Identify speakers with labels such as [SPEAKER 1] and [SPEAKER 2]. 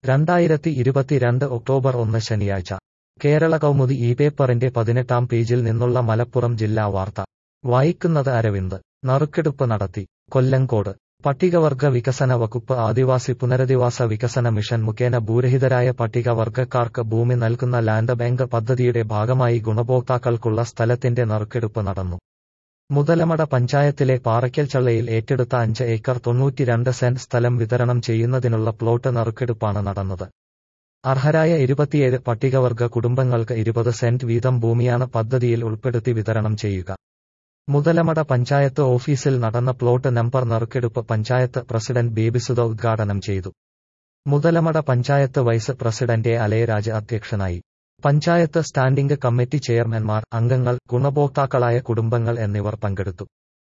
[SPEAKER 1] രണ്ടായിരത്തി ഇരുപത്തിരണ്ട് ഒക്ടോബർ ഒന്ന് ശനിയാഴ്ച കേരള കൗമുദി ഈ പേപ്പറിന്റെ പതിനെട്ടാം പേജിൽ നിന്നുള്ള മലപ്പുറം ജില്ലാ വാർത്ത വായിക്കുന്നത് അരവിന്ദ് നറുക്കെടുപ്പ് നടത്തി കൊല്ലങ്കോട് പട്ടികവർഗ വികസന വകുപ്പ് ആദിവാസി പുനരധിവാസ വികസന മിഷൻ മുഖേന ഭൂരഹിതരായ പട്ടികവർഗക്കാർക്ക് ഭൂമി നൽകുന്ന ലാൻഡ് ബാങ്ക് പദ്ധതിയുടെ ഭാഗമായി ഗുണഭോക്താക്കൾക്കുള്ള സ്ഥലത്തിന്റെ നറുക്കെടുപ്പ് നടന്നു മുതലമട പഞ്ചായത്തിലെ പാറയ്ക്കൽ ചള്ളയിൽ ഏറ്റെടുത്ത അഞ്ച് ഏക്കർ തൊണ്ണൂറ്റിരണ്ട് സെന്റ് സ്ഥലം വിതരണം ചെയ്യുന്നതിനുള്ള പ്ലോട്ട് നറുക്കെടുപ്പാണ് നടന്നത് അർഹരായ ഇരുപത്തിയേഴ് പട്ടികവർഗ കുടുംബങ്ങൾക്ക് ഇരുപത് സെന്റ് വീതം ഭൂമിയാണ് പദ്ധതിയിൽ ഉൾപ്പെടുത്തി വിതരണം ചെയ്യുക മുതലമട പഞ്ചായത്ത് ഓഫീസിൽ നടന്ന പ്ലോട്ട് നമ്പർ നറുക്കെടുപ്പ് പഞ്ചായത്ത് പ്രസിഡന്റ് ബേബിസുധ ഉദ്ഘാടനം ചെയ്തു Muthalamada panchayat vice president A അലയരാജ് അധ്യക്ഷനായി പഞ്ചായത്ത് സ്റ്റാൻഡിംഗ് കമ്മിറ്റി ചെയർമാൻമാർ അംഗങ്ങൾ ഗുണഭോക്താക്കളായ കുടുംബങ്ങൾ എന്നിവർ പങ്കെടുത്തു